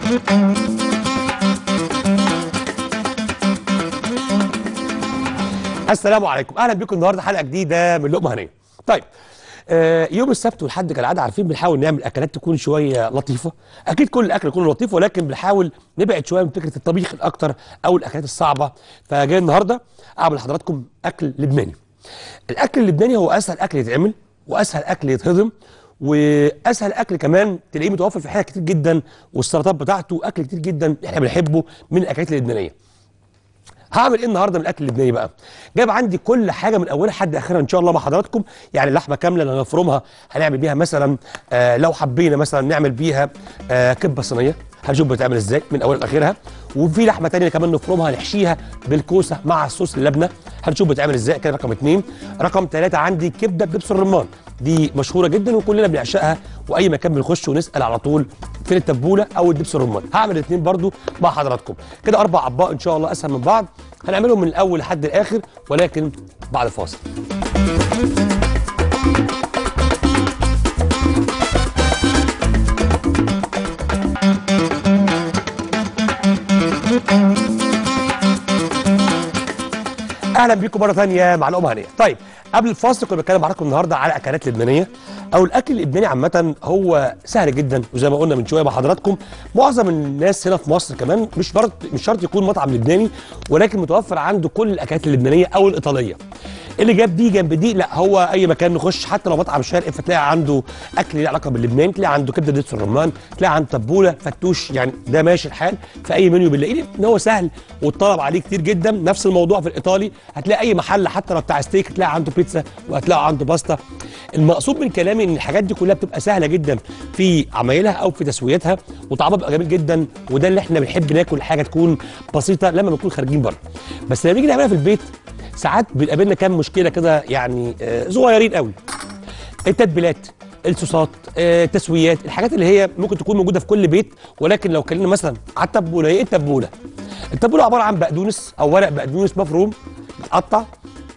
السلام عليكم اهلا بكم النهارده حلقه جديده من لقمه هنيه طيب آه يوم السبت والحد كالعاده عارفين بنحاول نعمل اكلات تكون شويه لطيفه اكيد كل الاكل يكون لطيف ولكن بنحاول نبعد شويه من فكره الطبيخ الاكتر او الاكلات الصعبه فجاي النهارده اعمل لحضراتكم اكل لبناني الاكل اللبناني هو اسهل اكل يتعمل واسهل اكل يتهضم واسهل اكل كمان تلاقيه متوفر في حاجات كتير جدا والسلطات بتاعته اكل كتير جدا احنا بنحبه من الاكلات اللبنانيه هعمل ايه النهارده من الاكل اللبناني بقى جايب عندي كل حاجه من اولها لحد اخرها ان شاء الله مع حضراتكم يعني اللحمه كامله اللي هنفرمها هنعمل بيها مثلا آه لو حبينا مثلا نعمل بيها آه كبه صينيه هنشوف بتتعمل ازاي من اولها لاخرها وفي لحمه تانية كمان نفرمها نحشيها بالكوسه مع الصوص اللبنه هنشوف بتتعمل ازاي كده رقم اتنين رقم ثلاثة عندي كبده بدبس الرمان دي مشهوره جدا وكلنا بنعشقها واي مكان بنخش ونسال على طول فين التبوله او الدبس الرمان هعمل الاثنين برضو مع حضراتكم كده اربع اطباق ان شاء الله اسهل من بعض هنعملهم من الاول لحد الاخر ولكن بعد الفاصل اهلا بيكم مره ثانيه مع لقمه هنيه طيب قبل الفاصل كنا بنتكلم معاكم النهارده على اكلات لبنانيه او الاكل اللبناني عامه هو سهل جدا وزي ما قلنا من شويه مع حضراتكم معظم الناس هنا في مصر كمان مش شرط مش شرط يكون مطعم لبناني ولكن متوفر عنده كل الاكلات اللبنانيه او الايطاليه اللي جاب دي جنب دي لا هو اي مكان نخش حتى لو مطعم شرقي فتلاقي عنده اكل له علاقه باللبنان تلاقي عنده كبده دبس الرمان تلاقي عنده تبوله فتوش يعني ده ماشي الحال في اي منيو بنلاقيه ان هو سهل والطلب عليه كتير جدا نفس الموضوع في الايطالي هتلاقي اي محل حتى لو بتاع ستيك هتلاقي عنده بيتزا وهتلاقي عنده باستا المقصود من كلامي ان الحاجات دي كلها بتبقى سهله جدا في عمايلها او في تسويتها وطعمها بيبقى جميل جدا وده اللي احنا بنحب ناكل حاجه تكون بسيطه لما بنكون خارجين بره بس لما نيجي نعملها في البيت ساعات بيقابلنا كام مشكله كده يعني آه صغيرين قوي التتبيلات الصوصات آه، التسويات الحاجات اللي هي ممكن تكون موجوده في كل بيت ولكن لو اتكلمنا مثلا على التبوله هي ايه التبوله التبوله عباره عن بقدونس او ورق بقدونس مفروم متقطع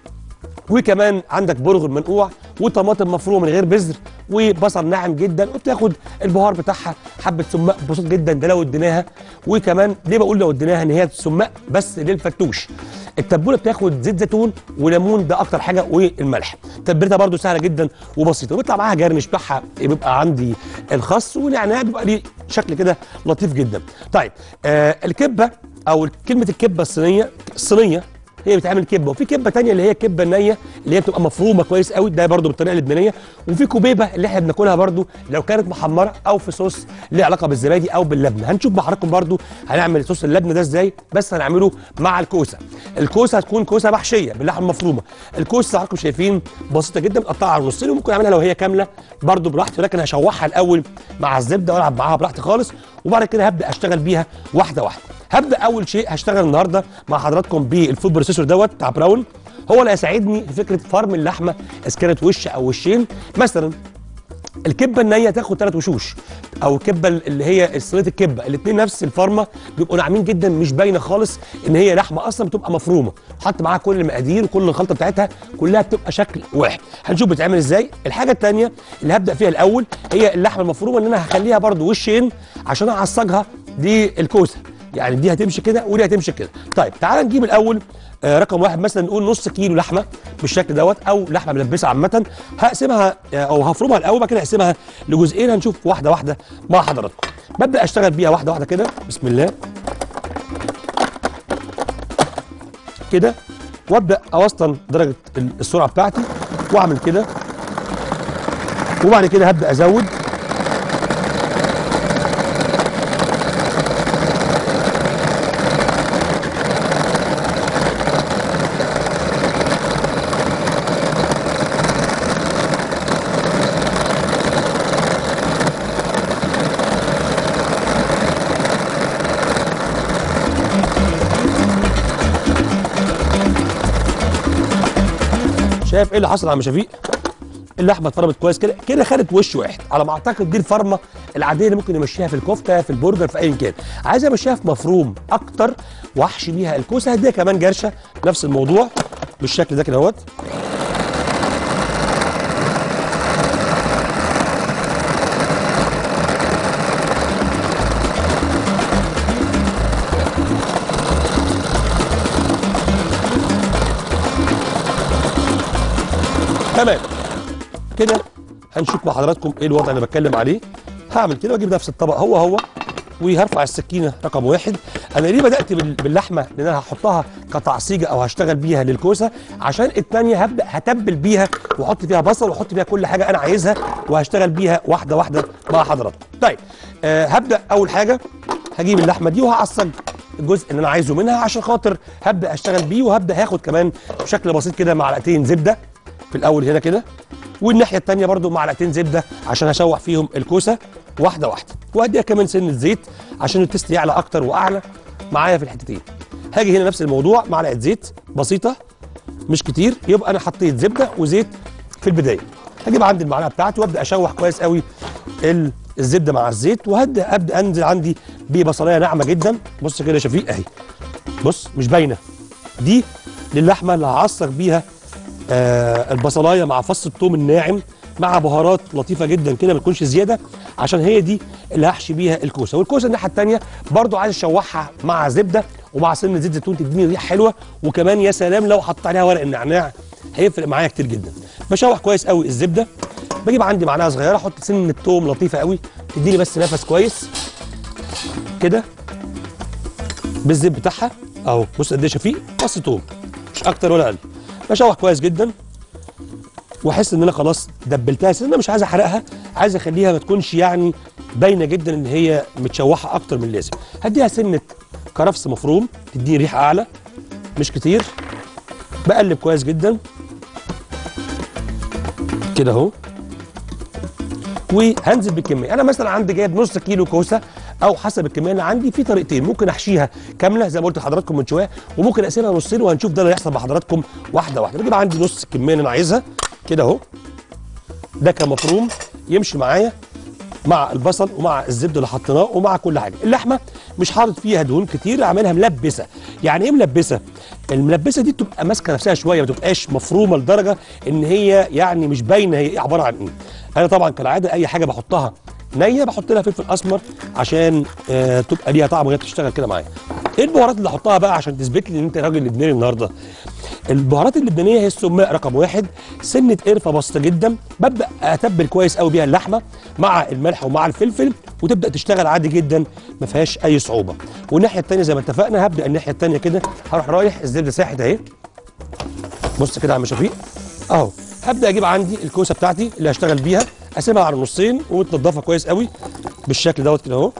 وكمان عندك برغل منقوع وطماطم مفرومه من غير بذر وبصل ناعم جدا وبتاخد البهار بتاعها حبه سماق بسيط جدا ده لو اديناها وكمان ليه بقول لو اديناها ان هي سماق بس للفتوش التبوله بتاخد زيت زيتون وليمون ده اكتر حاجه والملح تتبيلتها برده سهله جدا وبسيطه وبيطلع معاها جرنش بتاعها بيبقى عندي الخس ونعناع بيبقى ليه شكل كده لطيف جدا طيب آه الكبه او كلمه الكبه الصينيه الصينيه هي بتعمل كبه وفي كبه تانية اللي هي كبه نيه اللي هي بتبقى مفرومه كويس قوي ده برده بالطريقه اللبنانيه وفي كوبيبه اللي احنا بناكلها برده لو كانت محمره او في صوص ليه علاقه بالزبادي او باللبنه هنشوف مع حضراتكم برده هنعمل صوص اللبنه ده ازاي بس هنعمله مع الكوسه الكوسه هتكون كوسه محشيه باللحمه المفرومه الكوسه حضراتكم شايفين بسيطه جدا متقطعه على نصين وممكن اعملها لو هي كامله برده براحتي ولكن هشوحها الاول مع الزبده والعب معاها براحتي خالص وبعد كده هبدا اشتغل بيها واحده واحده هبدا اول شيء هشتغل النهارده مع حضراتكم بالفود بروسيسور دوت بتاع براون هو اللي هيساعدني في فكره فرم اللحمه اذا كانت وش او وشين مثلا الكبه النيه تاخد ثلاث وشوش او الكبه اللي هي صينيه الكبه الاثنين نفس الفرمه بيبقوا ناعمين جدا مش باينه خالص ان هي لحمه اصلا بتبقى مفرومه حط معاها كل المقادير وكل الخلطه بتاعتها كلها بتبقى شكل واحد هنشوف بتتعمل ازاي الحاجه الثانيه اللي هبدا فيها الاول هي اللحمه المفرومه اللي انا هخليها برده وشين عشان اعصجها دي الكوسه يعني دي هتمشي كده ودي هتمشي كده طيب تعال نجيب الاول آه رقم واحد مثلا نقول نص كيلو لحمه بالشكل دوت او لحمه ملبسه عامه هقسمها آه او هفرمها الاول بعد كده هقسمها لجزئين هنشوف واحده واحده مع حضراتكم ببدا اشتغل بيها واحده واحده كده بسم الله كده وابدا اوسطن درجه السرعه بتاعتي واعمل كده وبعد كده هبدا ازود شايف ايه اللي حصل يا عم شفيق اللحمه اتفرمت كويس كده كده خدت وش واحد على ما اعتقد دي الفرمه العاديه اللي ممكن نمشيها في الكفته في البرجر في اي كان عايز امشيها في مفروم اكتر واحشي بيها الكوسه هديها كمان جرشه نفس الموضوع بالشكل ده كده اهوت تمام كده هنشوف مع حضراتكم ايه الوضع اللي بتكلم عليه هعمل كده واجيب نفس الطبق هو هو وهرفع السكينه رقم واحد انا ليه بدات بال- باللحمه لان انا هحطها كتعصيجه او هشتغل بيها للكوسه عشان الثانيه هبدا هتبل بيها واحط فيها بصل واحط فيها كل حاجه انا عايزها وهشتغل بيها واحده واحده مع حضراتكم طيب آه هبدا اول حاجه هجيب اللحمه دي وهعصج الجزء اللي انا عايزه منها عشان خاطر هبدا اشتغل بيه وهبدا هاخد كمان بشكل بسيط كده معلقتين زبده في الاول هنا كده والناحيه الثانيه برضو معلقتين زبده عشان اشوح فيهم الكوسه واحده واحده وهديها كمان سنه زيت عشان التست يعلى اكتر واعلى معايا في الحتتين هاجي هنا نفس الموضوع معلقه زيت بسيطه مش كتير يبقى انا حطيت زبده وزيت في البدايه هجيب عندي المعلقه بتاعتي وابدا اشوح كويس قوي ال- الزبده مع الزيت وهبدا ابدا انزل عندي ببصلايه ناعمه جدا بص كده يا شفيق اهي بص مش باينه دي للحمه اللي هعصر بيها آه البصلايه مع فص الثوم الناعم مع بهارات لطيفه جدا كده ما تكونش زياده عشان هي دي اللي هحشي بيها الكوسه والكوسه الناحيه الثانيه برضو عايز اشوحها مع زبده ومع سن زيت زيتون تديني ريحه حلوه وكمان يا سلام لو حطيت عليها ورق النعناع هيفرق معايا كتير جدا بشوح كويس قوي الزبده بجيب عندي معلقه صغيره احط سن الثوم لطيفه قوي تديني بس نفس كويس كده بالزيت بتاعها اهو بص قد ايه شفيق فص توم مش اكتر ولا اقل بشوح كويس جدا واحس ان انا خلاص دبلتها سنه انا مش عايز احرقها عايز اخليها ما تكونش يعني باينه جدا ان هي متشوحه اكتر من اللازم هديها سنه كرفس مفروم تديني ريحه اعلى مش كتير بقلب كويس جدا كده اهو وهنزل بالكميه انا مثلا عندي جايب نص كيلو كوسه او حسب الكميه اللي عندي في طريقتين ممكن احشيها كامله زي ما قلت لحضراتكم من شويه وممكن اقسمها نصين وهنشوف ده اللي هيحصل مع حضراتكم واحده واحده بجيب عندي نص الكميه اللي انا عايزها كده اهو ده كان مفروم يمشي معايا مع البصل ومع الزبده اللي حطيناه ومع كل حاجه اللحمه مش حاطط فيها دهون كتير اعملها ملبسه يعني ايه ملبسه الملبسه دي تبقى ماسكه نفسها شويه ما تبقاش مفرومه لدرجه ان هي يعني مش باينه هي إيه عباره عن ايه انا طبعا كالعاده اي حاجه بحطها نيه بحط لها فلفل اسمر عشان آه تبقى ليها طعم وهي بتشتغل كده معايا ايه البهارات اللي احطها بقى عشان تثبت لي ان انت راجل لبناني النهارده البهارات اللبنانيه هي السماق رقم واحد سنه قرفه بسيطه جدا ببدا اتبل كويس قوي بيها اللحمه مع الملح ومع الفلفل وتبدا تشتغل عادي جدا ما فيهاش اي صعوبه والناحيه الثانيه زي ما اتفقنا هبدا الناحيه الثانيه كده هروح رايح الزبده ساحت اهي بص كده يا عم شفيق اهو هبدا اجيب عندي الكوسه بتاعتي اللي هشتغل بيها اسيبها على نصين وتنضفها كويس قوي بالشكل دوت كده اهو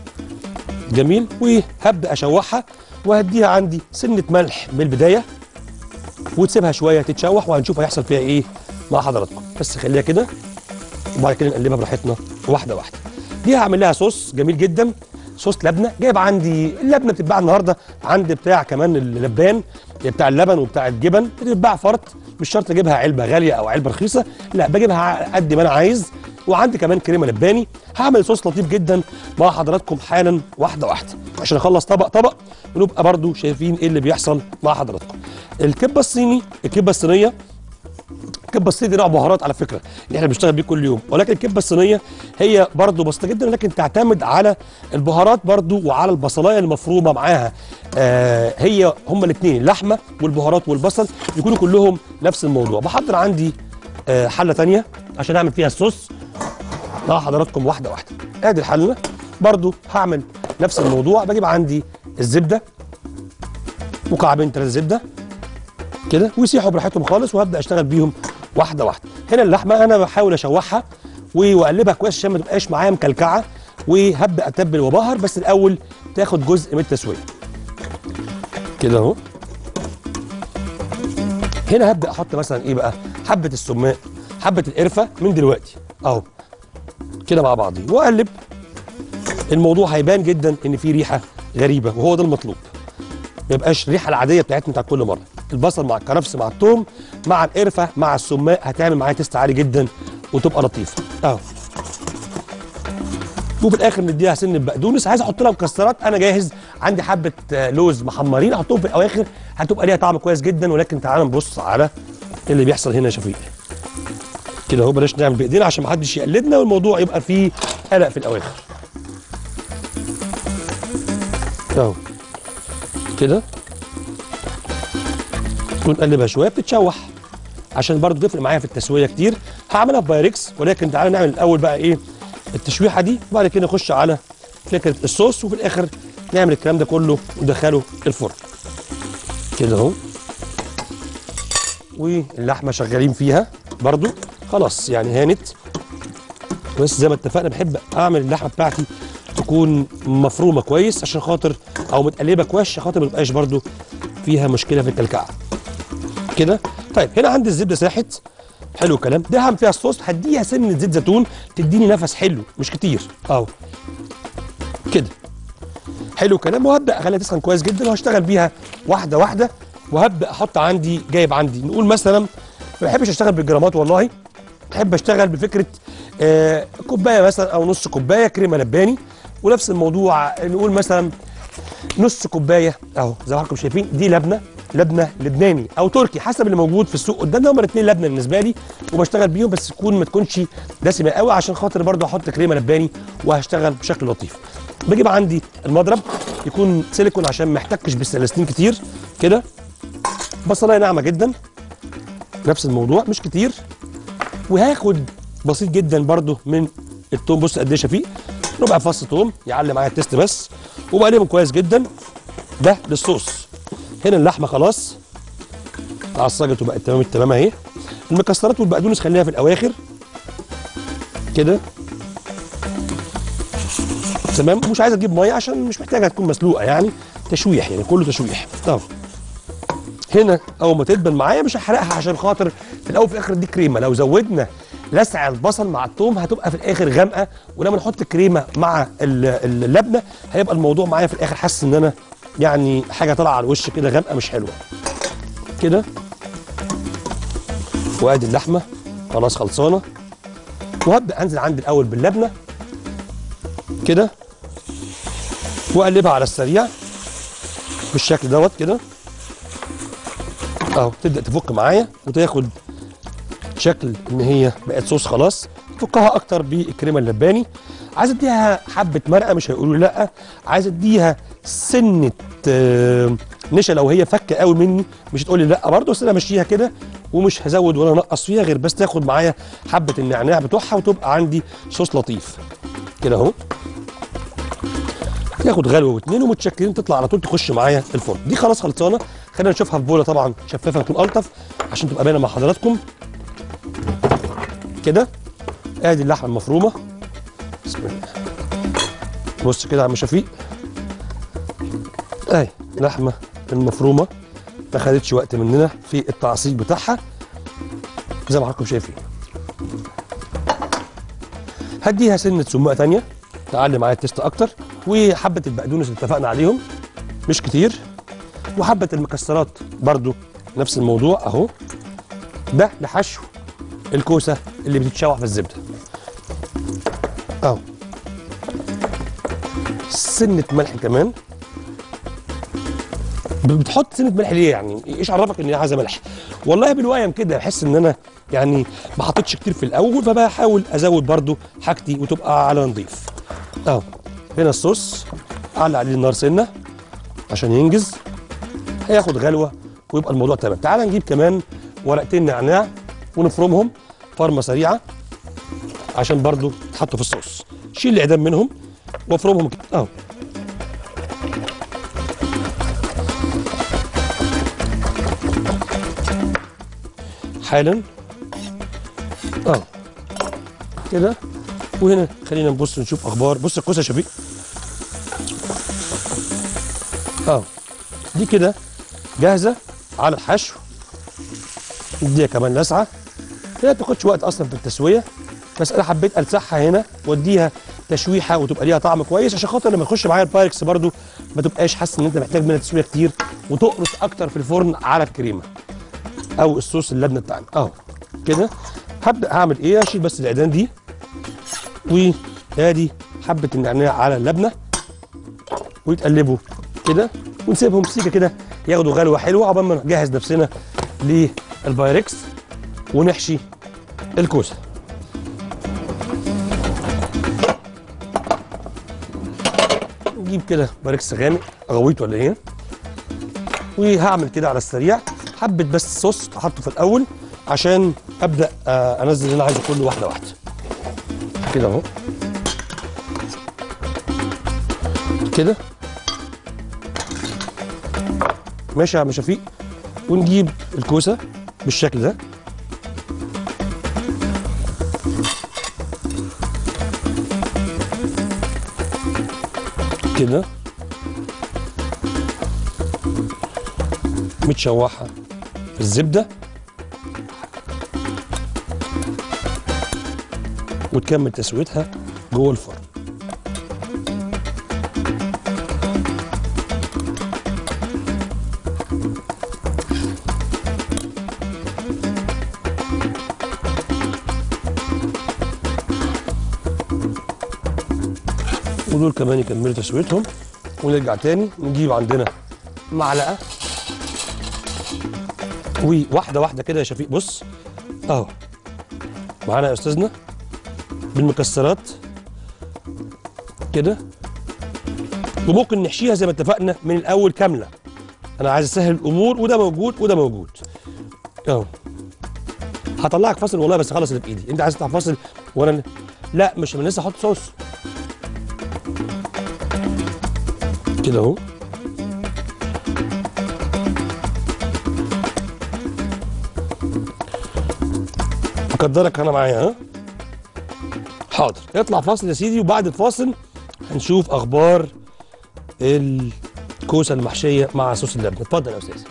جميل وهبدا اشوحها وهديها عندي سنه ملح من البدايه وتسيبها شويه تتشوح وهنشوف هيحصل فيها ايه مع حضراتكم بس خليها كده وبعد كده نقلبها براحتنا واحده واحده دي هعمل لها صوص جميل جدا صوص لبنه جايب عندي اللبنه بتتباع النهارده عند بتاع كمان اللبان بتاع اللبن وبتاع الجبن بتتباع فرط مش شرط اجيبها علبه غاليه او علبه رخيصه لا بجيبها قد ما انا عايز وعندي كمان كريمه لباني هعمل صوص لطيف جدا مع حضراتكم حالا واحده واحده عشان اخلص طبق طبق ونبقى برضو شايفين ايه اللي بيحصل مع حضراتكم الكبه الصيني الكبه الصينيه الكبه الصينيه دي نوع بهارات على فكره اللي احنا بنشتغل بيه كل يوم ولكن الكبه الصينيه هي برضو بسيطه جدا ولكن تعتمد على البهارات برضو وعلى البصلايه المفرومه معاها آه هي هما الاثنين اللحمه والبهارات والبصل يكونوا كلهم نفس الموضوع بحضر عندي آه حله ثانيه عشان اعمل فيها الصوص مع حضراتكم واحده واحده ادي الحله برضو هعمل نفس الموضوع بجيب عندي الزبده مكعبين ثلاثه زبده كده ويسيحوا براحتهم خالص وهبدا اشتغل بيهم واحده واحده هنا اللحمه انا بحاول اشوحها واقلبها كويس عشان ما تبقاش معايا مكلكعه وهبدا اتبل وبهر بس الاول تاخد جزء من التسويه كده اهو هنا هبدا احط مثلا ايه بقى حبه السماق حبه القرفه من دلوقتي اهو كده مع بعضي واقلب الموضوع هيبان جدا ان في ريحه غريبه وهو ده المطلوب ما يبقاش الريحه العاديه بتاعتنا بتاعت كل مره البصل مع الكرفس مع الثوم مع القرفه مع السماق هتعمل معايا تيست عالي جدا وتبقى لطيفه اهو وفي الاخر نديها سن بقدونس عايز احط لها مكسرات انا جاهز عندي حبه آه، لوز محمرين احطهم في الاواخر هتبقى ليها طعم كويس جدا ولكن تعالى نبص على اللي بيحصل هنا يا شفيق كده اهو بلاش نعمل بايدينا عشان ما حدش يقلدنا والموضوع يبقى فيه قلق في الاواخر اهو كده ونقلبها شويه بتتشوح عشان برضو تفرق معايا في التسويه كتير هعملها ببايركس ولكن تعالى نعمل الاول بقى ايه التشويحه دي وبعد كده نخش على فكره الصوص وفي الاخر نعمل الكلام ده كله وندخله الفرن كده اهو واللحمه شغالين فيها برضو خلاص يعني هانت بس زي ما اتفقنا بحب اعمل اللحمه بتاعتي تكون مفرومه كويس عشان خاطر او متقلبه كويس عشان خاطر ما تبقاش برضو فيها مشكله في الكلكعه كده طيب هنا عندي الزبده ساحت حلو الكلام ده هعمل فيها الصوص هديها سنه زيت زيتون تديني نفس حلو مش كتير اهو كده حلو الكلام وهبدا اخليها تسخن كويس جدا وهشتغل بيها واحده واحده وهبدا احط عندي جايب عندي نقول مثلا ما بحبش اشتغل بالجرامات والله بحب اشتغل بفكره آه كوبايه مثلا او نص كوبايه كريمه لباني ونفس الموضوع نقول مثلا نص كوبايه اهو زي ما حضراتكم شايفين دي لبنه لبنه لبناني او تركي حسب اللي موجود في السوق قدامنا هما الاثنين لبنه بالنسبه لي وبشتغل بيهم بس تكون ما تكونش دسمه قوي عشان خاطر برضه احط كريمه لباني وهشتغل بشكل لطيف بجيب عندي المضرب يكون سيليكون عشان ما يحتكش بالسلستين كتير كده بصلايه ناعمه جدا نفس الموضوع مش كتير وهاخد بسيط جدا برضو من التوم بص قد ايه شفيق ربع فص توم يعلي معايا التست بس وبقلبهم كويس جدا ده للصوص هنا اللحمه خلاص اتعصجت وبقت تمام التمام اهي المكسرات والبقدونس خليها في الاواخر كده تمام مش عايز اجيب ميه عشان مش محتاجه تكون مسلوقه يعني تشويح يعني كله تشويح طب هنا اول ما تدبل معايا مش هحرقها عشان خاطر في الاول وفي الاخر دي كريمه لو زودنا لسع البصل مع الثوم هتبقى في الاخر غامقه ولما نحط كريمه مع ال- اللبنه هيبقى الموضوع معايا في الاخر حاسس ان انا يعني حاجه طالعه على الوش كده غامقه مش حلوه كده وادي اللحمه خلاص خلصانه وهبدا انزل عندي الاول باللبنه كده واقلبها على السريع بالشكل دوت كده اهو تبدا تفك معايا وتاخد شكل ان هي بقت صوص خلاص فكها اكتر بالكريمه اللباني عايز اديها حبه مرقه مش هيقولوا لي لا عايز اديها سنه آه، نشا لو هي فكه قوي مني مش تقول لي لا برضه بس انا امشيها كده ومش هزود ولا انقص فيها غير بس تاخد معايا حبه النعناع بتوعها وتبقى عندي صوص لطيف كده اهو تاخد غلوه واتنين ومتشكلين تطلع على طول تخش معايا الفرن دي خلاص خلصانه خلينا نشوفها في بوله طبعا شفافه تكون الطف عشان تبقى باينه مع حضراتكم كده ادي اللحمه المفرومه بسم الله بص كده يا عم شفيق اهي لحمه المفرومه ما خدتش وقت مننا في التعصيب بتاعها زي ما حضراتكم شايفين هديها سنه سماقه تانية تعلي معايا التست اكتر وحبه البقدونس اللي اتفقنا عليهم مش كتير وحبه المكسرات برضو نفس الموضوع اهو ده لحشو الكوسه اللي بتتشوح في الزبده اهو سنه ملح كمان بتحط سنه ملح ليه يعني ايش عرفك ان هي عايزه ملح والله بالويم كده بحس ان انا يعني ما حطيتش كتير في الاول فبحاول ازود برضو حاجتي وتبقى على نظيف اهو هنا الصوص اعلى عليه النار سنه عشان ينجز هياخد غلوه ويبقى الموضوع تمام تعال نجيب كمان ورقتين نعناع ونفرمهم فرمه سريعه عشان برضو يتحطوا في الصوص شيل العيدان منهم وافرمهم كده اهو حالا اه كده وهنا خلينا نبص نشوف اخبار بص الكوسه يا شفيق اه دي كده جاهزه على الحشو نديها كمان لسعه هي ما بتاخدش وقت اصلا في التسويه بس انا حبيت السعها هنا واديها تشويحه وتبقى ليها طعم كويس عشان خاطر لما يخش معايا البايركس برده ما تبقاش حاسس ان انت محتاج منها تسويه كتير وتقرص اكتر في الفرن على الكريمه او الصوص اللبنه بتاعنا اهو كده هبدا هعمل ايه اشيل بس العيدان دي وادي حبه النعناع على اللبنه ويتقلبوا كده ونسيبهم سيكه كده ياخدوا غلوه حلوه عقبال ما نجهز نفسنا للبايركس ونحشي الكوسه نجيب كده بايركس غامق غويط ولا ايه وهعمل كده على السريع حبه بس صوص احطه في الاول عشان ابدا آه انزل اللي انا عايزه كله واحده واحده كده اهو كده ماشي يا عم شفيق ونجيب الكوسه بالشكل ده كده متشوحه في الزبده وتكمل تسويتها جوه الفرن ودول كمان يكملوا تسويتهم ونرجع تاني نجيب عندنا معلقه وواحده واحده كده يا شفيق بص اهو معانا يا استاذنا بالمكسرات كده وممكن نحشيها زي ما اتفقنا من الاول كامله انا عايز اسهل الامور وده موجود وده موجود اهو هطلعك فاصل والله بس خلص اللي بايدي انت عايز تطلع فاصل وانا لا مش انا لسه احط صوص كده اهو اقدرك انا معايا ها حاضر اطلع فاصل يا سيدي وبعد الفاصل هنشوف اخبار الكوسه المحشيه مع صوص اللبن اتفضل يا استاذ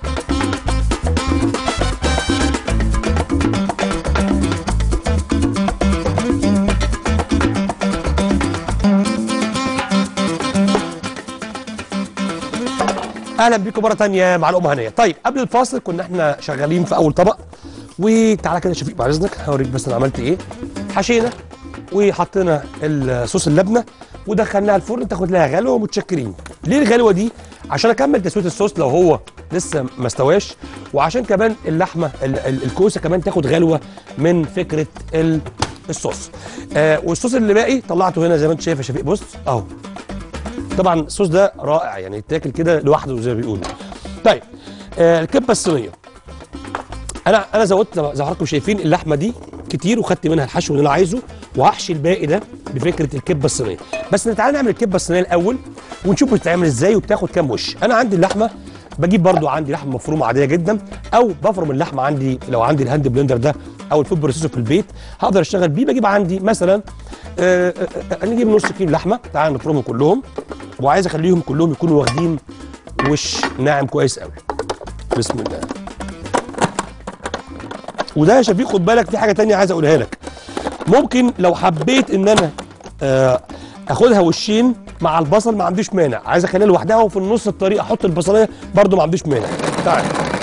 اهلا بيكم مره تانية مع الام هنيه طيب قبل الفاصل كنا احنا شغالين في اول طبق وتعالى كده شفيق بعد اذنك هوريك بس انا عملت ايه حشينا وحطينا صوص اللبنه ودخلناها الفرن تاخد لها غلوه ومتشكرين ليه الغلوه دي عشان اكمل تسويه الصوص لو هو لسه ما استواش وعشان كمان اللحمه ال- ال- الكوسه كمان تاخد غلوه من فكره ال- الصوص آه والصوص اللي باقي طلعته هنا زي ما انت شايف يا شفيق بص اهو طبعا الصوص ده رائع يعني يتاكل كده لوحده زي ما بيقولوا طيب آه الكبه الصينيه انا انا زودت زي ما حضراتكم شايفين اللحمه دي كتير وخدت منها الحشو اللي انا عايزه وهحشي الباقي ده بفكره الكبه الصينيه بس تعالى نعمل الكبه الصينيه الاول ونشوف بتتعمل ازاي وبتاخد كام وش انا عندي اللحمه بجيب برضو عندي لحمه مفرومه عاديه جدا او بفرم اللحمه عندي لو عندي الهاند بلندر ده او الفود بروسيسور في البيت هقدر اشتغل بيه بجيب عندي مثلا آه، آه، آه، نجيب نص كيلو لحمه تعالى نفرمهم كلهم وعايز اخليهم كلهم يكونوا واخدين وش ناعم كويس قوي بسم الله وده يا شفيق خد بالك في حاجه تانية عايز اقولها لك ممكن لو حبيت ان انا آه، اخدها وشين مع البصل ما عنديش مانع عايز اخليها لوحدها وفي النص الطريق احط البصلايه برده ما عنديش مانع تعال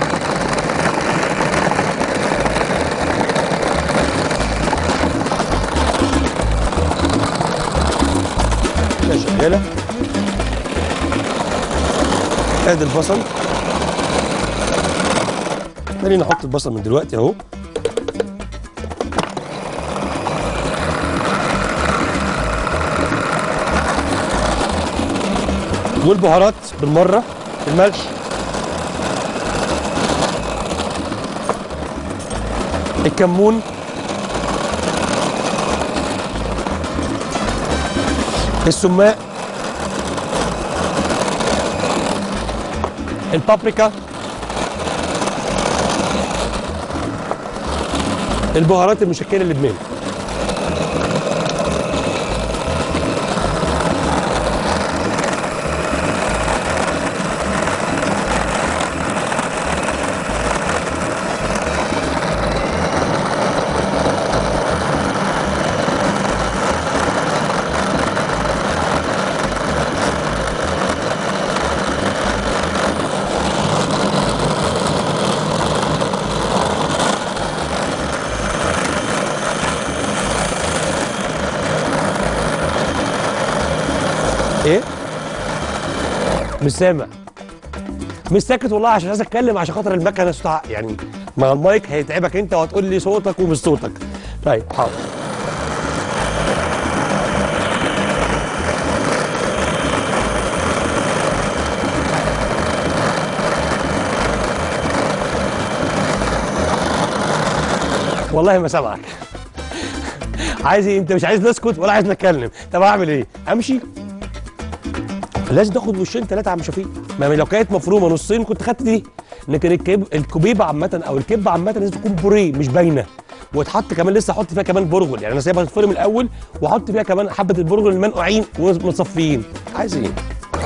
كده شغاله ادي البصل خلينا نحط البصل من دلوقتي اهو والبهارات بالمره الملح الكمون السماق البابريكا البهارات المشكله اللبناني ايه مش سامع مش ساكت والله عشان عايز اتكلم عشان خاطر المكنه صوتها يعني مع المايك هيتعبك انت وهتقول لي صوتك ومش صوتك طيب حاضر والله ما سامعك عايز ايه انت مش عايز نسكت ولا عايز نتكلم طب اعمل ايه امشي لازم تاخد وشين ثلاثه يا عم شفيق ما لو كانت مفرومه نصين كنت خدت دي لكن الكيب الكوبيبه عامه او الكبه عامه لازم تكون بوريه مش باينه وتحط كمان لسه احط فيها كمان برغل يعني انا سايبها تتفرم الاول واحط فيها كمان حبه البرغل المنقوعين ومصفيين عايز ايه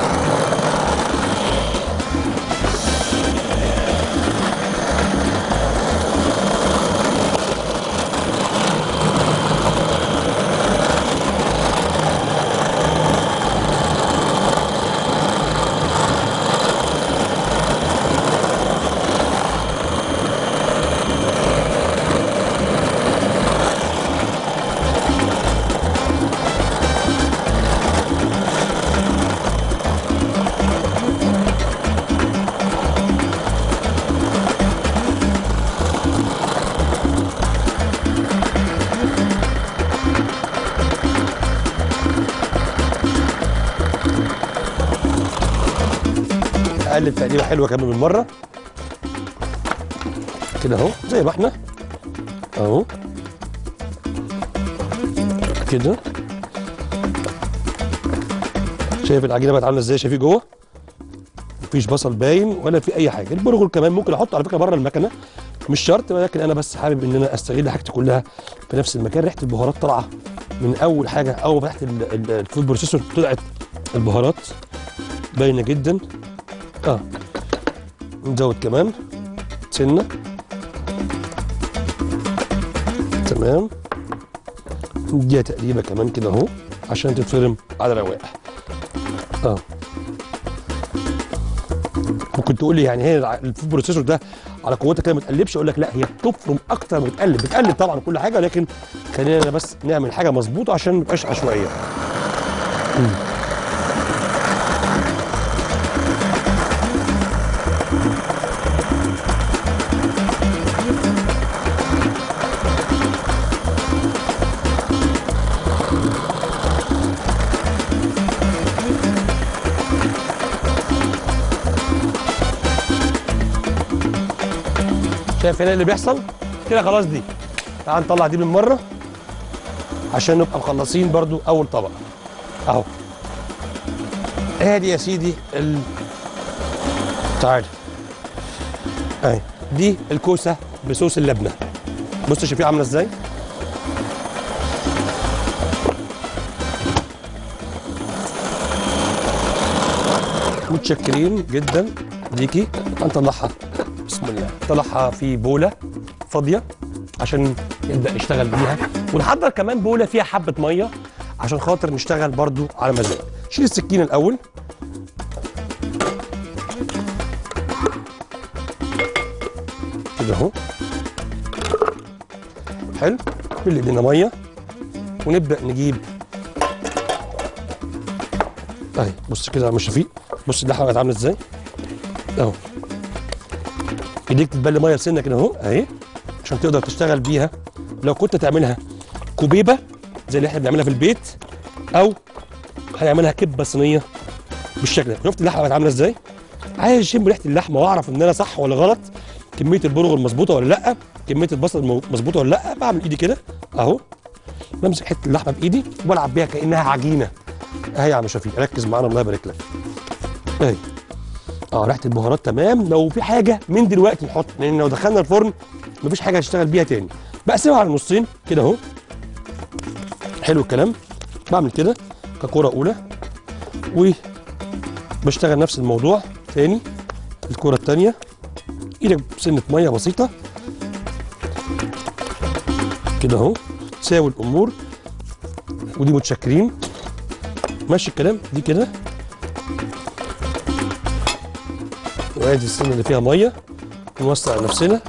اقلب تقليبه حلوه كمان من مره كده اهو زي ما احنا اهو كده شايف العجينه بقت عامله ازاي شايفيه جوه مفيش بصل باين ولا في اي حاجه البرغل كمان ممكن احطه على فكره بره المكنه مش شرط ولكن انا بس حابب ان انا استغل حاجتي كلها في نفس المكان ريحه البهارات طالعه من اول حاجه اول ما فتحت ال- ال- الفود بروسيسور طلعت البهارات باينه جدا اه نزود كمان سنه تمام نديها تقليبه كمان كده اهو عشان تتفرم على رواق اه ممكن تقول لي يعني هي الع- الفود بروسيسور ده على قوتها كده ما تقلبش اقول لك لا هي بتفرم اكتر ما بتقلب بتقلب طبعا كل حاجه لكن خلينا بس نعمل حاجه مظبوطه عشان ما تبقاش عشوائيه مم. شايف هنا اللي بيحصل كده خلاص دي تعال نطلع دي من مره عشان نبقى مخلصين برضو اول طبق اهو ادي يا سيدي ال تعال اهي دي الكوسه بصوص اللبنه بص شايفيها عامله ازاي متشكرين جدا ليكي هنطلعها بسم الله نطلعها في بوله فاضيه عشان نبدا نشتغل بيها ونحضر كمان بوله فيها حبه ميه عشان خاطر نشتغل برضو على مزاج شيل السكينه الاول كده اهو حلو كل ايدينا ميه ونبدا نجيب اهي بص كده يا عم شفيق بص اللحمه بقت عامله ازاي اهو ايديك تتبل ميه لسنه كده اهو اهي عشان تقدر تشتغل بيها لو كنت تعملها كوبيبه زي اللي احنا بنعملها في البيت او هنعملها كبه صينيه بالشكل ده شفت اللحمه بقت عامله ازاي عايز اشم ريحه اللحمه واعرف ان انا صح ولا غلط كميه البرغل مظبوطه ولا لا كميه البصل مو- مظبوطه ولا لا بعمل ايدي كده اهو بمسك حته اللحمه بايدي والعب بيها كانها عجينه اهي يا عم شفيق ركز معانا الله يبارك لك اهي اه ريحه البهارات تمام لو في حاجه من دلوقتي نحط لان لو دخلنا الفرن مفيش حاجه هشتغل بيها تاني بقسمها على نصين كده اهو حلو الكلام بعمل كده ككوره اولى وبشتغل نفس الموضوع تاني الكوره التانيه ايدك بسنه ميه بسيطه كده اهو تساوي الامور ودي متشكرين ماشي الكلام دي كده وادي السنه اللي فيها ميه نوسع نفسنا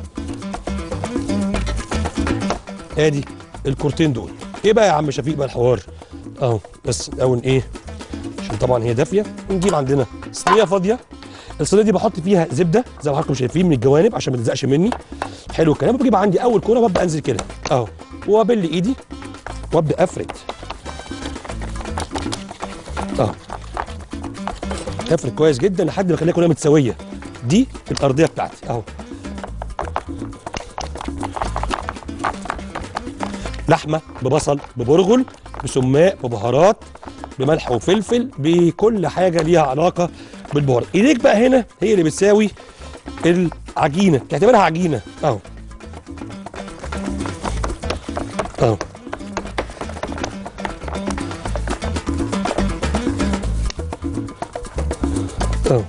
ادي الكورتين دول ايه بقى يا عم شفيق بقى الحوار اهو بس الاول ايه عشان طبعا هي دافيه نجيب عندنا صينيه فاضيه الصينيه دي بحط فيها زبده زي ما حضراتكم شايفين من الجوانب عشان ما تلزقش مني حلو الكلام بجيب عندي اول كوره وابدا انزل كده اهو وابل ايدي وابدا افرد اهو افرد كويس جدا لحد ما اخليها كلها متساويه دي الارضيه بتاعتي اهو لحمه ببصل ببرغل بسماق ببهارات بملح وفلفل بكل حاجه ليها علاقه بالبهارات ايديك بقى هنا هي اللي بتساوي العجينه تعتبرها عجينه اهو اهو اهو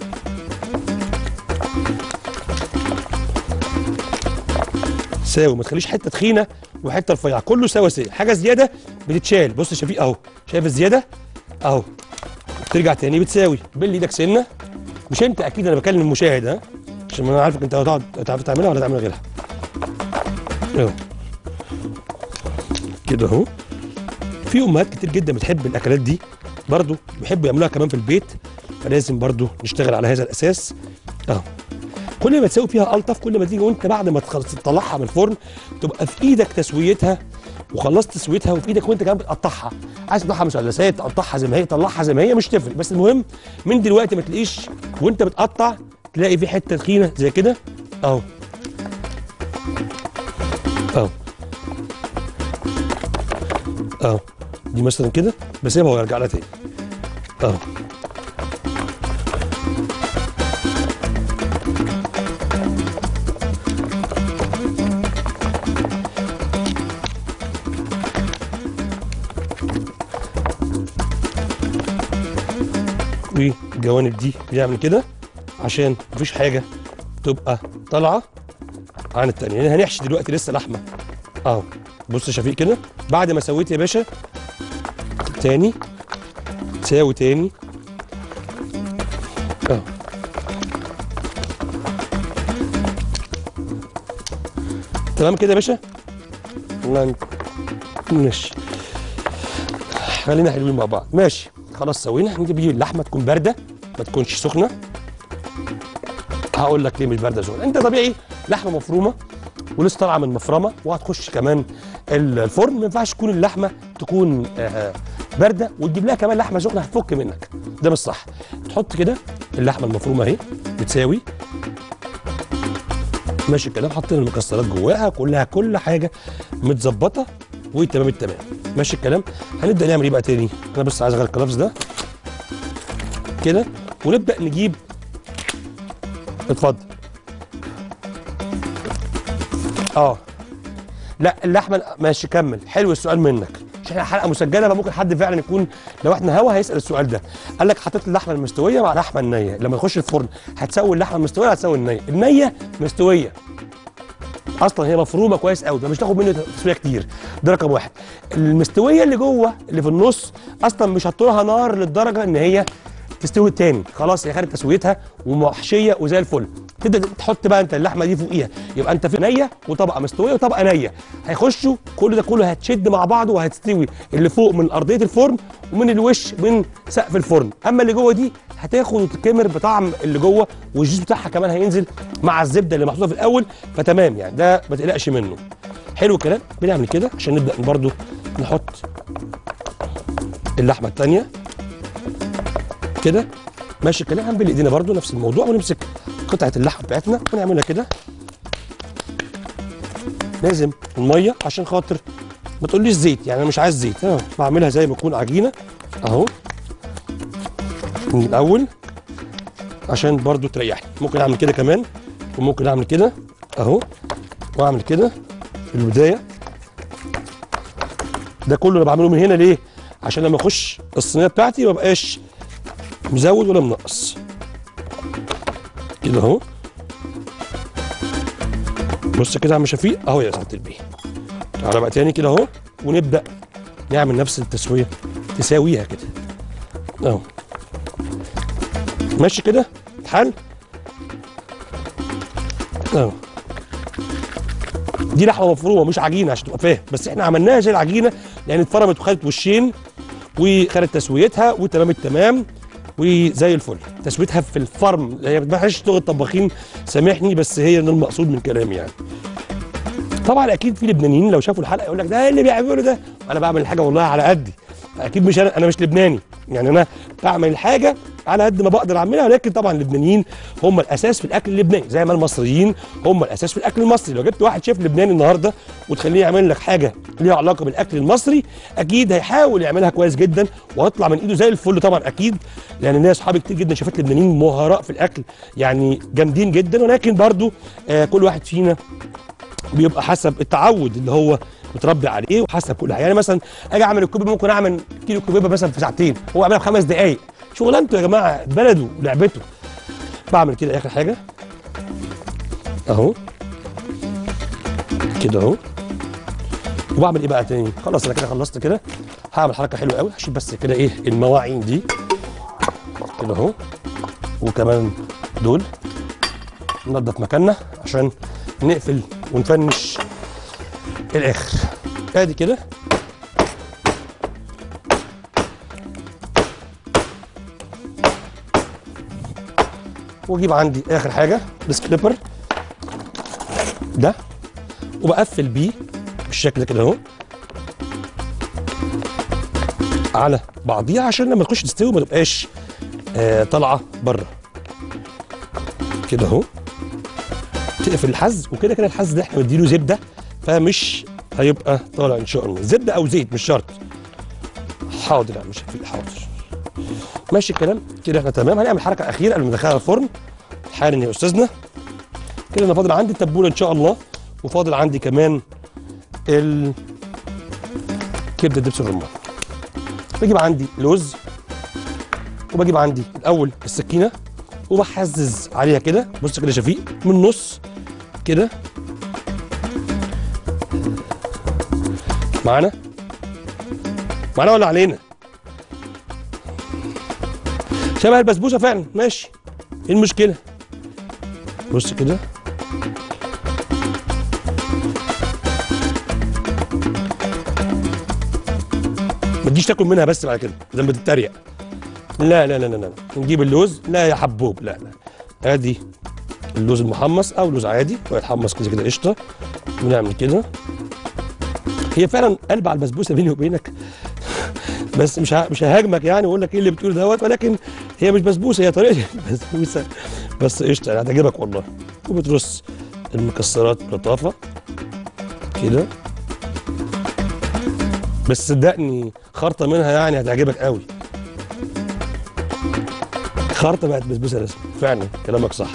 ساوي ما تخليش حته تخينه وحته رفيعه كله سوا سوا حاجه زياده بتتشال بص يا شفيق اهو شايف الزياده اهو ترجع تاني بتساوي بل ايدك سنه مش انت اكيد انا بكلم المشاهد ها عشان انا عارفك انت هتقعد تعرف تعملها ولا تعمل غيرها اهو كده اهو في امهات كتير جدا بتحب الاكلات دي برضو بيحبوا يعملوها كمان في البيت فلازم برضو نشتغل على هذا الاساس اهو كل ما تسوي فيها الطف كل ما تيجي وانت بعد ما تخلص تطلعها من الفرن تبقى في ايدك تسويتها وخلصت تسويتها وفي ايدك وانت كمان بتقطعها عايز تقطعها مثلثات تقطعها زي ما هي طلعها زي ما هي مش تفرق بس المهم من دلوقتي ما تلاقيش وانت بتقطع تلاقي في حته تخينه زي كده اهو اهو اهو دي مثلا كده بسيبها وارجع لها تاني اهو والجوانب دي بيعمل كده عشان مفيش حاجه تبقى طالعه عن التانية يعني هنحشي دلوقتي لسه لحمه اهو بص يا شفيق كده بعد ما سويت يا باشا تاني تساوي تاني اهو تمام كده يا باشا الله ينك- ماشي خلينا حلوين مع بعض ماشي خلاص سوينا نجيب اللحمه تكون بارده ما تكونش سخنه هقول لك ليه مش بارده سخنه انت طبيعي لحمه مفرومه ولسه طالعه من مفرمه وهتخش كمان ال- الفرن ما ينفعش تكون اللحمه تكون آه، بارده وتجيب لها كمان لحمه سخنه هتفك منك ده مش صح تحط كده اللحمه المفرومه اهي بتساوي ماشي الكلام حطينا المكسرات جواها كلها كل حاجه متظبطه وتمام التمام ماشي الكلام هنبدا نعمل ايه بقى تاني انا بس عايز اغير الكلافز ده كده ونبدا نجيب اتفضل اه لا اللحمه ماشي كمل حلو السؤال منك عشان احنا حلقه مسجله فممكن حد فعلا يكون لو احنا هوا هيسال السؤال ده قال لك حطيت اللحمه المستويه مع اللحمه النيه لما تخش الفرن هتسوي اللحمه المستويه ولا هتسوي النيه النيه مستويه اصلا هي مفرومه كويس قوي فمش تاخد منه تسويه كتير ده رقم واحد المستويه اللي جوه اللي في النص اصلا مش هتطولها نار للدرجه ان هي تستوي تاني خلاص هي خدت تسويتها ومحشيه وزي الفل تبدا تحط بقى انت اللحمه دي فوقيها يبقى انت في نيه وطبقه مستويه وطبقه نيه هيخشوا كل ده كله هتشد مع بعضه وهتستوي اللي فوق من ارضيه الفرن ومن الوش من سقف الفرن اما اللي جوه دي هتاخد وتتكمر بطعم اللي جوه والجوز بتاعها كمان هينزل مع الزبده اللي محطوطه في الاول فتمام يعني ده ما تقلقش منه حلو الكلام بنعمل كده عشان نبدا برضو نحط اللحمه الثانيه كده ماشي الكلام هنبل ايدينا برضو نفس الموضوع ونمسك قطعه اللحمه بتاعتنا ونعملها كده لازم الميه عشان خاطر ما تقوليش زيت يعني انا مش عايز زيت اه بعملها زي ما تكون عجينه اهو من الاول عشان برضو تريحني ممكن اعمل كده كمان وممكن اعمل كده اهو واعمل كده في البدايه ده كله انا بعمله من هنا ليه عشان لما اخش الصينيه بتاعتي ما بقاش مزود ولا منقص كده اهو بص كده يا عم شفيق اهو يا سعاده البيه تعالى بقى تاني كده اهو ونبدا نعمل نفس التسويه تساويها كده اهو ماشي كده اتحل اهو دي لحمه مفرومه مش عجينه عشان تبقى فاهم بس احنا عملناها زي العجينه لان اتفرمت وخدت وشين وخدت تسويتها وتمام التمام وزي الفل تسويتها في الفرم هي ما بتبقاش لغه طباخين سامحني بس هي ده المقصود من كلامي يعني طبعا اكيد في لبنانيين لو شافوا الحلقه يقول لك ده إيه اللي بيعملوا ده انا بعمل الحاجه والله على قدي اكيد مش انا انا مش لبناني يعني انا بعمل الحاجه على قد ما بقدر اعملها ولكن طبعا اللبنانيين هم الاساس في الاكل اللبناني زي ما المصريين هم الاساس في الاكل المصري لو جبت واحد شيف لبناني النهارده وتخليه يعمل لك حاجه ليها علاقه بالاكل المصري اكيد هيحاول يعملها كويس جدا وهتطلع من ايده زي الفل طبعا اكيد لان ليا اصحابي كتير جدا شيفات لبنانيين مهراء في الاكل يعني جامدين جدا ولكن برضو آه كل واحد فينا بيبقى حسب التعود اللي هو متربي عليه وحسب كل حاجه يعني مثلا اجي اعمل الكوبيبه ممكن اعمل كيلو كوبيبه مثلا في ساعتين هو يعملها في خمس دقائق شغلانته يا جماعه بلده ولعبته بعمل كده اخر حاجه اهو كده اهو وبعمل ايه بقى تاني خلاص انا كده خلصت كده هعمل حركه حلوه قوي هشيل بس كده ايه المواعين دي كده اهو وكمان دول ننضف مكاننا عشان نقفل ونفنش الاخر ادي كده واجيب عندي اخر حاجه السكليبر ده وبقفل بيه بالشكل كده اهو على بعضيها عشان لما تخش تستوي ما تبقاش آه طالعه بره كده اهو تقفل الحز وكده كده الحز ده احنا مديله زبده فمش هيبقى طالع ان شاء الله زبده او زيت مش شرط حاضر يا عم شفيق حاضر ماشي الكلام كده احنا تمام هنعمل حركه اخيره قبل ما ندخلها الفرن حالا يا استاذنا كده انا فاضل عندي التبوله ان شاء الله وفاضل عندي كمان ال كبده دبس الرمان بجيب عندي لوز وبجيب عندي الاول السكينه وبحزز عليها كده بص كده يا شفيق من النص كده معانا معانا ولا علينا شبه البسبوسه فعلا ماشي ايه المشكله بص كده ما تجيش تاكل منها بس بعد كده زي ما تتريق لا لا لا لا لا نجيب اللوز لا يا حبوب لا لا ادي اللوز المحمص او لوز عادي ويتحمص كده كده قشطه ونعمل كده هي فعلا قلب على البسبوسه بيني وبينك بس مش ه- مش ههاجمك يعني واقول لك ايه اللي بتقول دوت ولكن هي مش بسبوسه هي طريقه البسبوسه بس قشطه يعني هتعجبك والله وبترص المكسرات بلطافه كده بس صدقني خرطه منها يعني هتعجبك قوي خرطه بقت بسبوسه رسمي فعلا كلامك صح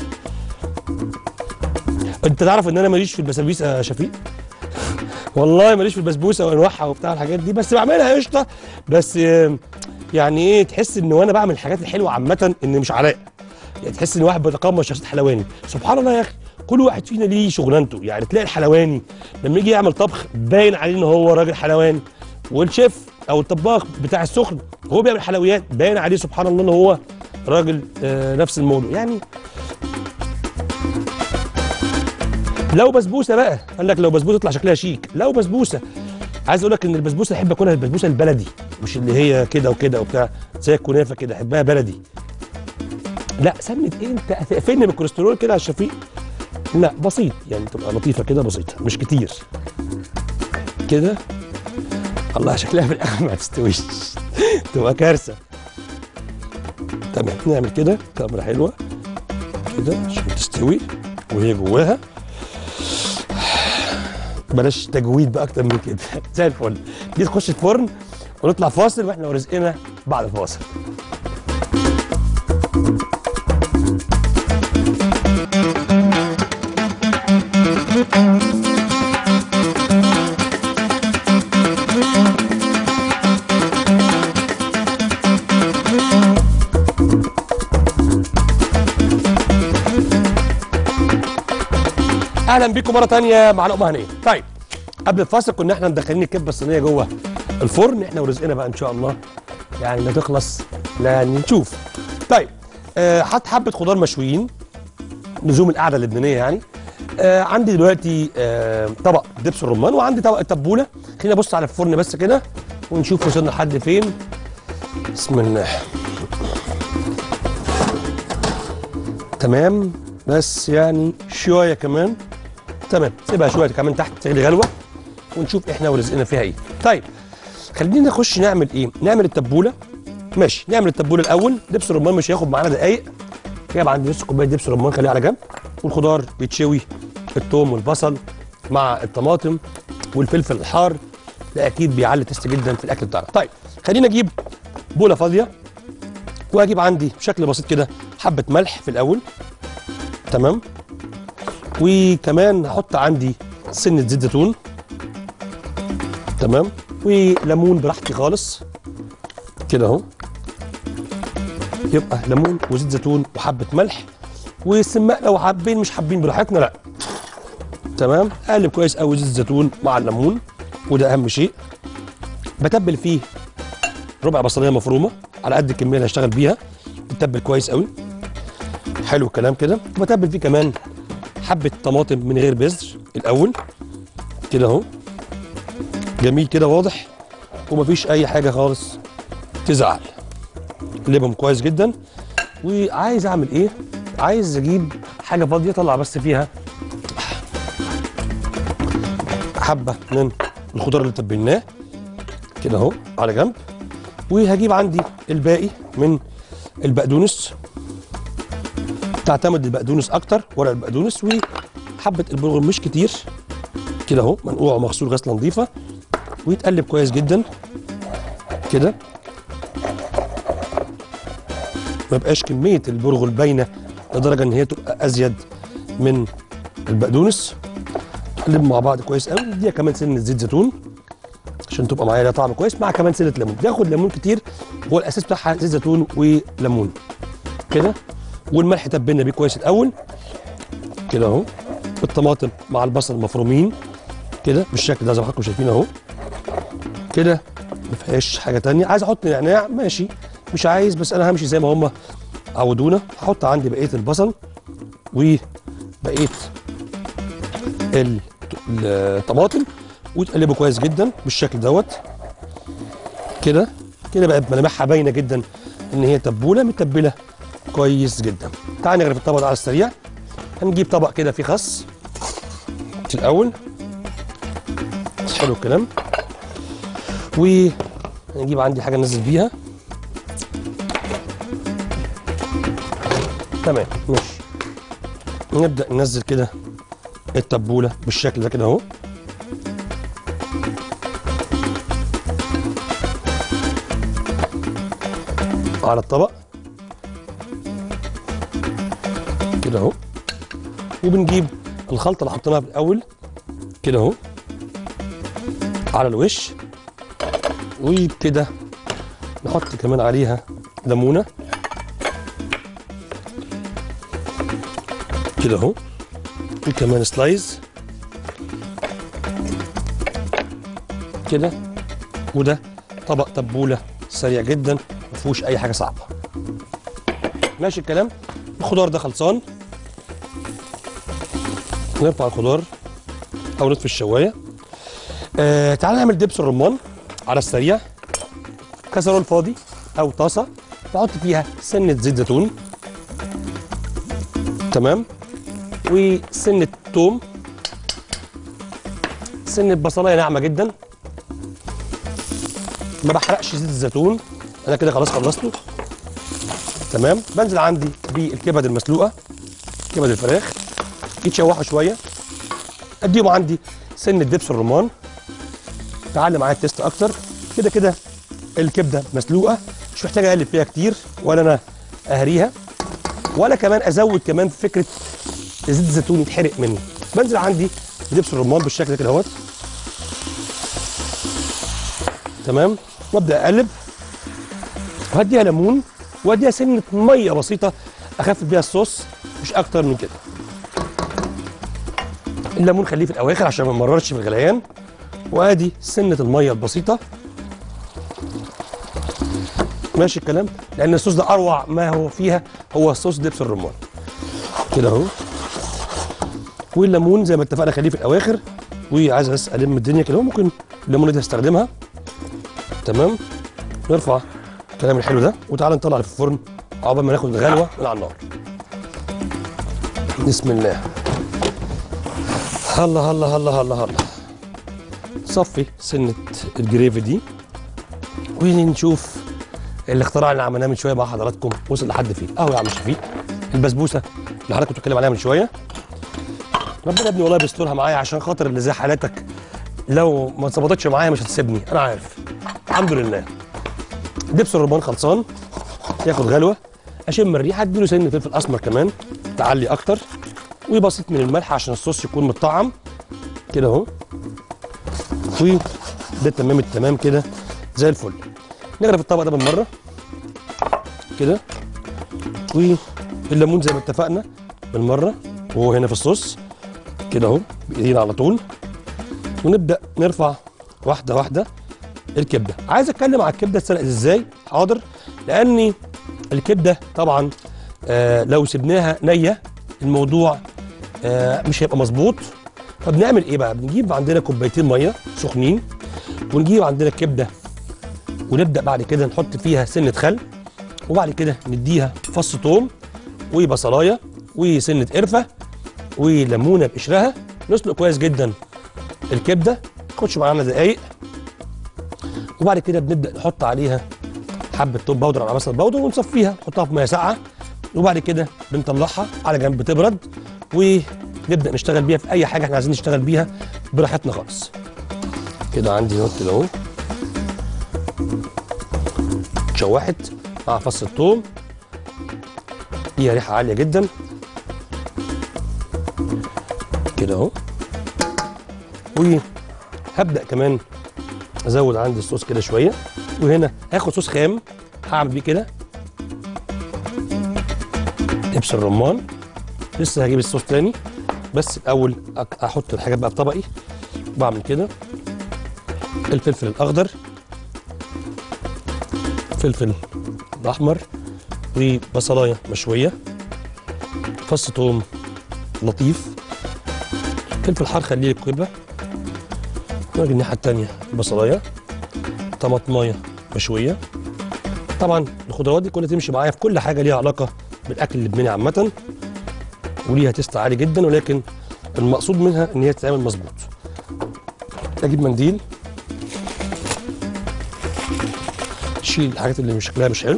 انت تعرف ان انا ماليش في البسابيس يا شفيق والله ماليش في البسبوسه وانواعها وبتاع الحاجات دي بس بعملها قشطه بس آه، يعني ايه تحس ان وانا بعمل الحاجات الحلوه عامه ان مش علاء يعني تحس ان واحد بيتقمص شخصيه حلواني سبحان الله يا اخي كل واحد فينا ليه شغلانته يعني تلاقي الحلواني لما يجي يعمل طبخ باين عليه ان هو راجل حلواني والشيف او الطباخ بتاع السخن هو بيعمل حلويات باين عليه سبحان الله ان هو راجل آه نفس الموضوع يعني لو بسبوسه بقى قال لك لو بسبوسه تطلع شكلها شيك لو بسبوسه عايز اقول لك ان البسبوسه احب اكلها البسبوسه البلدي مش اللي هي كده وكده وبتاع زي الكنافه كده احبها بلدي لا سمت ايه انت هتقفلني من الكوليسترول كده على الشفيق لا بسيط يعني تبقى لطيفه كده بسيطه مش كتير كده الله شكلها في الاخر ما هتستويش تبقى كارثه تمام نعمل كده كاميرا حلوه كده عشان تستوي وهي جواها بلاش تجويد بقى اكتر من كده زي الفل دي تخش الفرن ونطلع فاصل واحنا ورزقنا بعد الفاصل اهلا بيكم مره تانية مع لقمه هنيه طيب قبل الفاصل كنا احنا مدخلين الكبه الصينيه جوه الفرن احنا ورزقنا بقى ان شاء الله يعني لا تخلص لا نشوف طيب آه حط حبه خضار مشويين لزوم القعده اللبنانيه يعني آه عندي دلوقتي آه طبق دبس الرمان وعندي طبق التبوله خلينا نبص على الفرن بس كده ونشوف وصلنا لحد فين بسم الله تمام بس يعني شويه كمان تمام سيبها شويه كمان تحت تغلي غلوه ونشوف احنا ورزقنا فيها ايه طيب خلينا نخش نعمل ايه نعمل التبوله ماشي نعمل التبول الاول دبس الرمان مش هياخد معانا دقايق جايب عندي نص كوبايه دبس رمان خليها على جنب والخضار بيتشوي الثوم والبصل مع الطماطم والفلفل الحار ده اكيد بيعلي تيست جدا في الاكل بتاعنا طيب خلينا اجيب بوله فاضيه واجيب عندي بشكل بسيط كده حبه ملح في الاول تمام وكمان هحط عندي سنه زيت زيتون تمام وليمون براحتي خالص كده اهو يبقى ليمون وزيت زيتون وحبه ملح والسماق لو حابين مش حابين براحتنا لا تمام اقلب كويس قوي زيت الزيتون مع الليمون وده اهم شيء بتبل فيه ربع بصليه مفرومه على قد الكميه اللي هشتغل بيها بتتبل كويس قوي حلو الكلام كده وبتبل فيه كمان حبه طماطم من غير بذر الاول كده اهو جميل كده واضح ومفيش اي حاجه خالص تزعل اقلبهم كويس جدا وعايز اعمل ايه عايز اجيب حاجه فاضيه اطلع بس فيها حبه من الخضار اللي تبلناه كده اهو على جنب وهجيب عندي الباقي من البقدونس تعتمد البقدونس اكتر ورق البقدونس وحبه البرغل مش كتير كده اهو منقوع ومغسول غسله نظيفه ويتقلب كويس جدا كده ما يبقاش كميه البرغل باينه لدرجه ان هي تبقى ازيد من البقدونس نقلبهم مع بعض كويس قوي نديها كمان سنه زيت زيتون عشان تبقى معايا لها طعم كويس مع كمان سنه ليمون بياخد ليمون كتير هو الاساس بتاعها زيت زيتون وليمون كده والملح تبلنا بيه كويس الاول كده اهو الطماطم مع البصل مفرومين كده بالشكل ده زي ما حضراتكم شايفين اهو كده ما فيهاش حاجه تانية عايز احط نعناع ماشي مش عايز بس انا همشي زي ما هم عودونا هحط عندي بقيه البصل وبقيه ال- الطماطم وتقلبه كويس جدا بالشكل دوت كده كده بقت ملامحها باينه جدا ان هي تبوله متبله كويس جدا تعال نغرف الطبق ده على السريع هنجيب طبق كده فيه خس في الاول حلو الكلام ونجيب عندي حاجه ننزل بيها تمام ماشي نبدا ننزل كده التبوله بالشكل ده كده اهو على الطبق كده اهو وبنجيب الخلطه اللي حطيناها في الاول كده اهو على الوش وكده نحط كمان عليها ليمونه كده اهو وكمان سلايز كده وده طبق تبوله سريع جدا ما فيهوش اي حاجه صعبه ماشي الكلام الخضار ده خلصان نرفع الخضار او نطفي الشوايه آه تعال نعمل دبس الرمان على السريع كسرول فاضي او طاسه بحط فيها سنه زيت زيتون تمام وسنه توم سنه بصلايه ناعمه جدا ما بحرقش زيت الزيتون انا كده خلاص خلصته تمام بنزل عندي بالكبد المسلوقه كبد الفراخ يتشوحوا شويه اديهم عندي سنه دبس الرمان تعلم معايا التيست اكتر كده كده الكبده مسلوقه مش محتاج اقلب فيها كتير ولا انا اهريها ولا كمان ازود كمان في فكره زيت الزيتون يتحرق مني بنزل عندي بدبس الرمان بالشكل ده كده اهوت تمام وابدا اقلب وهديها ليمون واديها سنه ميه بسيطه اخفف بيها الصوص مش اكتر من كده الليمون خليه في الاواخر عشان ما نمررش في الغليان وادي سنه الميه البسيطه ماشي الكلام لان الصوص ده اروع ما هو فيها هو صوص دبس الرمان كده اهو والليمون زي ما اتفقنا خليه في الاواخر وعايز بس الم الدنيا كده ممكن الليمونه دي هستخدمها تمام نرفع الكلام الحلو ده وتعالى نطلع في الفرن عقبال ما ناخد غلوه من على النار بسم الله هلا هلا هلا هلا هلا صفي سنة الجريفي دي ونشوف الاختراع اللي عملناه من شويه مع حضراتكم وصل لحد فين اهو يا عم شفيق البسبوسه اللي حضرتك كنت بتتكلم عليها من شويه ربنا يا ابني والله بيسترها معايا عشان خاطر اللي زي حالاتك لو ما اتظبطتش معايا مش هتسيبني انا عارف الحمد لله دبس الرمان خلصان ياخد غلوه اشم الريحه اديله سن فلفل اسمر كمان تعلي اكتر وبسيط من الملح عشان الصوص يكون متطعم كده اهو وده تمام التمام كده زي الفل نغرف الطبق ده بالمره كده والليمون زي ما اتفقنا بالمره وهو هنا في الصوص كده اهو بايدينا على طول ونبدا نرفع واحده واحده الكبده عايز اتكلم على الكبده اتسلقت ازاي حاضر لاني الكبده طبعا آه لو سبناها نيه الموضوع آه مش هيبقى مظبوط فبنعمل ايه بقى بنجيب عندنا كوبايتين ميه سخنين ونجيب عندنا الكبده ونبدا بعد كده نحط فيها سنه خل وبعد كده نديها فص ثوم وبصلايه وسنه قرفه وليمونه بقشرها نسلق كويس جدا الكبده ما تاخدش معانا دقايق وبعد كده بنبدا نحط عليها حبه توب باودر على بصل باودر ونصفيها نحطها في ميه ساقعه وبعد كده بنطلعها على جنب تبرد ونبدا نشتغل بيها في اي حاجه احنا عايزين نشتغل بيها براحتنا خالص كده عندي نوت كده اهو اتشوحت مع فص الثوم ليها ريحه عاليه جدا كده اهو وهبدا كمان ازود عندي الصوص كده شويه وهنا هاخد صوص خام هعمل بيه كده دبس الرمان لسه هجيب الصوص تاني بس الاول أك- احط الحاجات بقى في طبقي بعمل كده الفلفل الاخضر فلفل الاحمر وبصلايه مشويه فص ثوم لطيف فلفل حار خليه كده نيجي الناحيه التانيه بصلايه طماطمايه مشويه طبعا الخضروات دي كلها تمشي معايا في كل حاجه ليها علاقه بالاكل اللبناني عامه وليها تيست عالي جدا ولكن المقصود منها ان هي تتعمل مظبوط اجيب منديل شيل الحاجات اللي مش شكلها مش حلو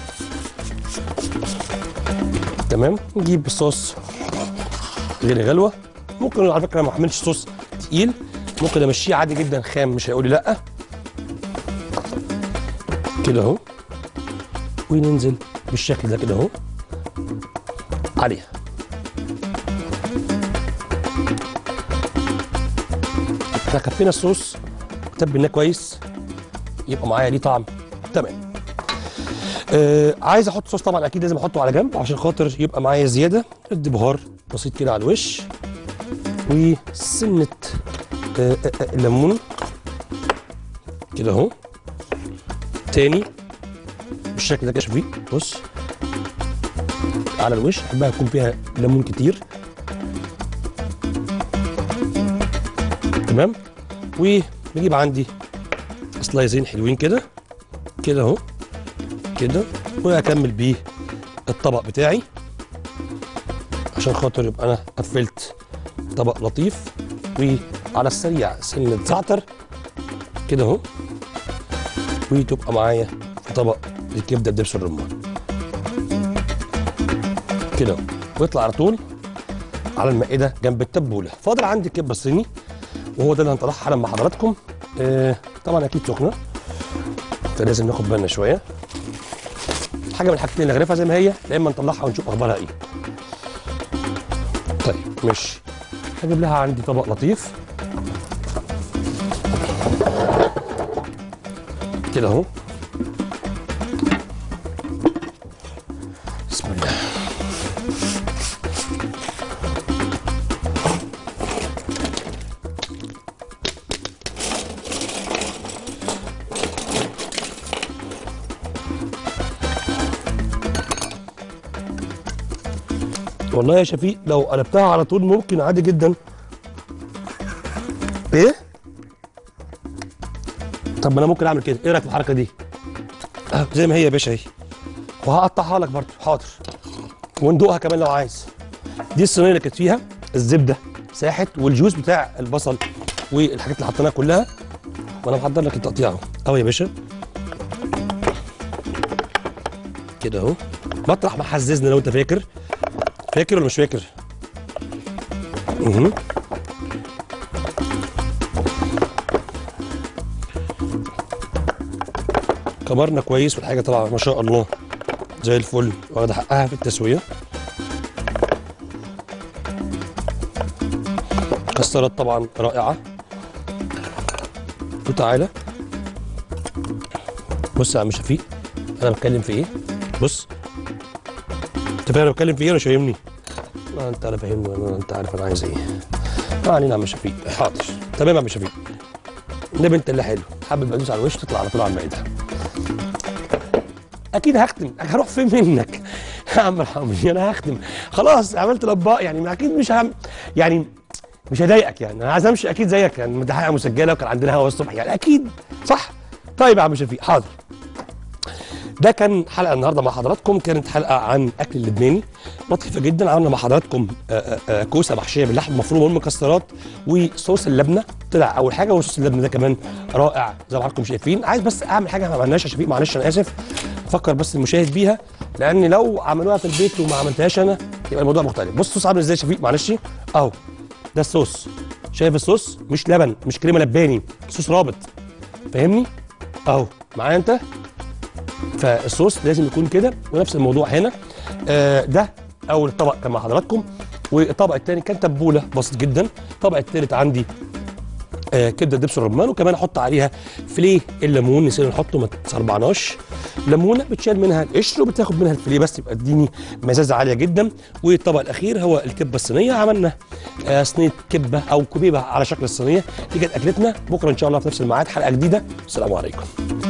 تمام نجيب الصوص غير غلوه ممكن على فكره ما اعملش صوص تقيل ممكن امشيه عادي جدا خام مش هيقول لي لا كده اهو وننزل بالشكل ده كده اهو عليها احنا كفينا الصوص وتبلناه كويس يبقى معايا ليه طعم تمام آه عايز احط صوص طبعا اكيد لازم احطه على جنب عشان خاطر يبقى معايا زياده ادي بهار بسيط كده على الوش وسنه آه آه آه ليمون كده اهو تاني بالشكل ده كده شوفيه بص على الوش احبها يكون فيها ليمون كتير تمام ونجيب عندي سلايزين حلوين كده كده اهو كده واكمل بيه الطبق بتاعي عشان خاطر يبقى انا قفلت طبق لطيف وعلى السريع سنه زعتر كده اهو وتبقى معايا في طبق الكبده بدبس الرمان كده اهو ويطلع على طول على المائده جنب التبوله فاضل عندي كبه صيني وهو ده اللي هنطلعها حالا مع حضراتكم آه طبعا اكيد سخنه فلازم ناخد بالنا شويه حاجه من الحاجتين اللي نغرفها زي ما هي يا اما نطلعها ونشوف اخبارها ايه طيب ماشي هجيب لها عندي طبق لطيف كده اهو بسم الله والله يا شفيق لو قلبتها على طول ممكن عادي جدا ايه طب ما انا ممكن اعمل كده ايه رايك في الحركه دي آه، زي ما هي يا باشا اهي وهقطعها لك برضو حاضر وندوقها كمان لو عايز دي الصينيه اللي كانت فيها الزبده ساحت والجوز بتاع البصل والحاجات اللي حطيناها كلها وانا محضر لك التقطيع اهو اهو يا باشا كده اهو مطرح ما حززنا لو انت فاكر فاكر ولا مش فاكر مهم. كبرنا كويس والحاجه طالعه ما شاء الله زي الفل واخده حقها في التسويه كسرات طبعا رائعه وتعالى بص يا عم شفيق انا بتكلم في ايه بص انت فاهم انا بتكلم في ايه ولا مش فاهمني ما انت انا فاهمني ولا انت عارف انا عايز ايه ما علينا يا عم شفيق حاضر تمام يا عم شفيق النبي انت اللي حلو حابب ادوس على الوش تطلع على طول على المائده اكيد هختم هروح فين منك يا عم ارحمني انا هختم خلاص عملت الاطباق يعني ما اكيد مش هم يعني مش هضايقك يعني انا عايز امشي اكيد زيك يعني ده حلقه مسجله وكان عندنا هوا الصبح يعني اكيد صح طيب يا عم شفيق حاضر ده كان حلقه النهارده مع حضراتكم كانت حلقه عن اكل اللبناني لطيفه جدا عملنا مع حضراتكم آه، آه، آه، كوسه محشيه باللحم مفروم والمكسرات وصوص اللبنه طلع اول حاجه وصوص اللبنه ده كمان رائع زي ما حضراتكم شايفين عايز بس اعمل حاجه ما عملناش يا شفيق معلش انا اسف افكر بس المشاهد بيها لان لو عملوها في البيت وما عملتهاش انا يبقى الموضوع مختلف بص الصوص عامل ازاي يا شفيق معلش اهو ده الصوص شايف الصوص مش لبن مش كريمه لباني صوص رابط فاهمني اهو معايا انت فالصوص لازم يكون كده ونفس الموضوع هنا آه ده اول طبق كان مع حضراتكم والطبق الثاني كان تبوله بسيط جدا الطبق الثالث عندي آه كبده دبس الرمان وكمان احط عليها فليه الليمون نسينا نحطه ما تصربعناش ليمونه بتشال منها القشر وبتاخد منها الفليه بس يبقى اديني مزازه عاليه جدا والطبق الاخير هو الكبه الصينيه عملنا آه صينيه كبه او كبيبه على شكل الصينيه دي كانت اكلتنا بكره ان شاء الله في نفس الميعاد حلقه جديده السلام عليكم